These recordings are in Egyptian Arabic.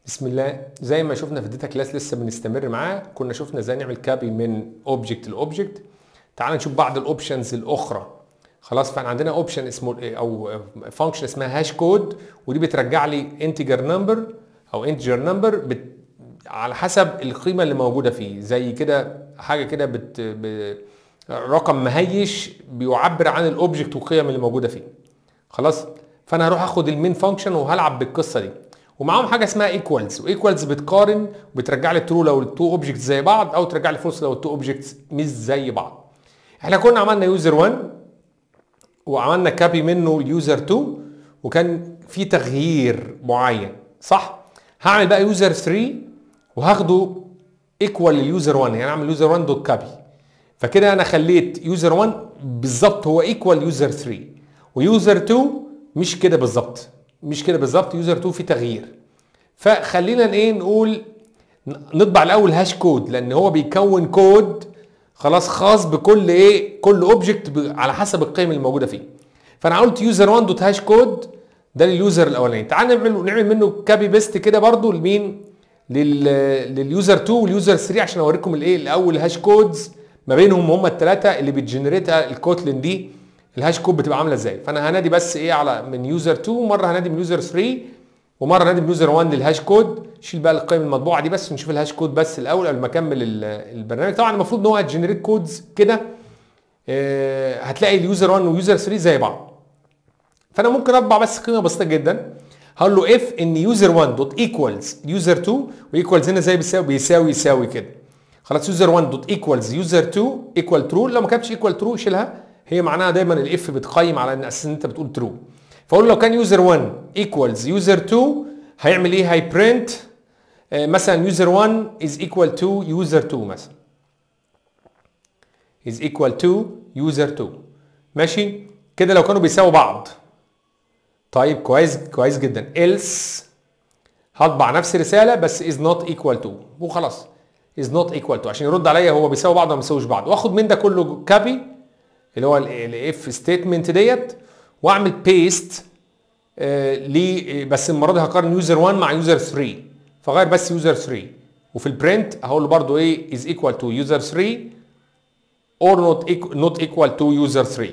بسم الله زي ما شفنا في الداتا كلاس لسه بنستمر معاه كنا شفنا ازاي نعمل كابي من اوبجكت لاوبجكت تعال نشوف بعض الاوبشنز الاخرى خلاص فاحنا عندنا اوبشن اسمه او فانكشن اسمها هاش كود ودي بترجع لي انتجر نمبر او انتجر نمبر بت على حسب القيمه اللي موجوده فيه زي كده حاجه كده بت ب... رقم مهيش بيعبر عن الاوبجكت والقيم اللي موجوده فيه خلاص فانا هروح اخد المين فانكشن وهلعب بالقصه دي ومعاهم حاجه اسمها ايكوالز وايكوالز بتقارن وبترجع لي ترو لو التو اوبجكتس زي بعض او ترجع لي فولس لو التو اوبجكتس مش زي بعض احنا كنا عملنا يوزر 1 وعملنا كابي منه اليوزر 2 وكان في تغيير معين صح هعمل بقى يوزر 3 وهاخده ايكوال لليوزر 1 يعني اعمل يوزر 1 دوت كابي فكده انا خليت يوزر 1 بالظبط هو ايكوال يوزر 3 ويوزر 2 مش كده بالظبط مش كده بالظبط يوزر 2 في تغيير فخلينا ايه نقول نطبع الاول هاش كود لان هو بيكون كود خلاص خاص بكل ايه كل اوبجكت على حسب القيم اللي موجوده فيه فانا قلت يوزر 1 دوت هاش كود ده لليوزر الاولاني تعال نعمل نعمل منه كابي بيست كده برضو لمين لل لليوزر 2 واليوزر 3 عشان اوريكم الايه الاول هاش كودز ما بينهم هم الثلاثه اللي بتجنريتها الكوتلين دي الهاش كود بتبقى عامله ازاي فانا هنادي بس ايه على من يوزر 2 مره هنادي من يوزر 3 ومره هنادي من يوزر 1 للهاش كود شيل بقى القيم المطبوعه دي بس ونشوف الهاش كود بس الاول قبل ما اكمل البرنامج طبعا المفروض ان هو هتجنريت كودز كده آه هتلاقي اليوزر 1 واليوزر 3 زي بعض فانا ممكن اطبع بس قيمه بسيطه جدا هقول له اف ان يوزر 1 دوت ايكوالز يوزر 2 وايكوالز هنا زي بيساوي بيساوي يساوي كده خلاص يوزر 1 دوت ايكوالز يوزر 2 ايكوال ترو لو ما كانتش ايكوال ترو شيلها هي معناها دايما الاف بتقيم على ان اساس ان انت بتقول ترو فاقول لو كان يوزر 1 ايكوالز يوزر 2 هيعمل ايه هيبرنت آه مثلا يوزر 1 از ايكوال تو يوزر 2 مثلا از ايكوال تو يوزر 2 ماشي كده لو كانوا بيساووا بعض طيب كويس كويس جدا else هطبع نفس الرساله بس is not equal to وخلاص is not equal to عشان يرد عليا هو بيساوي بعض ولا ما بيساويش بعض واخد من ده كله كابي اللي هو الاف ستيتمنت ديت واعمل بيست آه لي بس المره دي هقارن يوزر 1 مع يوزر 3 فغير بس يوزر 3 وفي البرنت هقول له برده ايه is equal to user 3 or not equal, not equal to user 3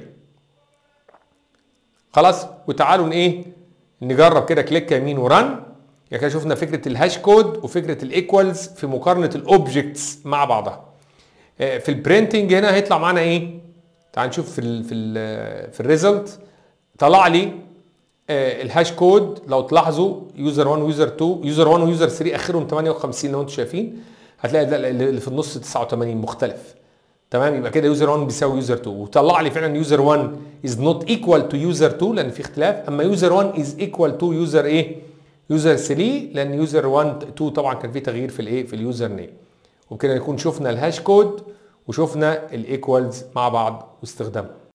خلاص وتعالوا ايه نجرب كده كليك يمين ورن يعني كده شفنا فكره الهاش كود وفكره الايكوالز في مقارنه الاوبجكتس مع بعضها آه في البرنتنج هنا هيطلع معانا ايه تعال نشوف في ال في ال في الريزلت طلع لي آه الهاش كود لو تلاحظوا يوزر 1 ويوزر 2 يوزر 1 ويوزر 3 اخرهم 58 لو انتم شايفين هتلاقي اللي في النص 89 مختلف تمام يبقى كده يوزر 1 بيساوي يوزر 2 وطلع لي فعلا يوزر 1 از نوت ايكوال تو يوزر 2 لان في اختلاف اما يوزر 1 از ايكوال تو يوزر ايه يوزر 3 لان يوزر 1 2 طبعا كان في تغيير في الايه في اليوزر نيم وبكده نكون شفنا الهاش كود وشفنا الايكوالز مع بعض واستخدامهم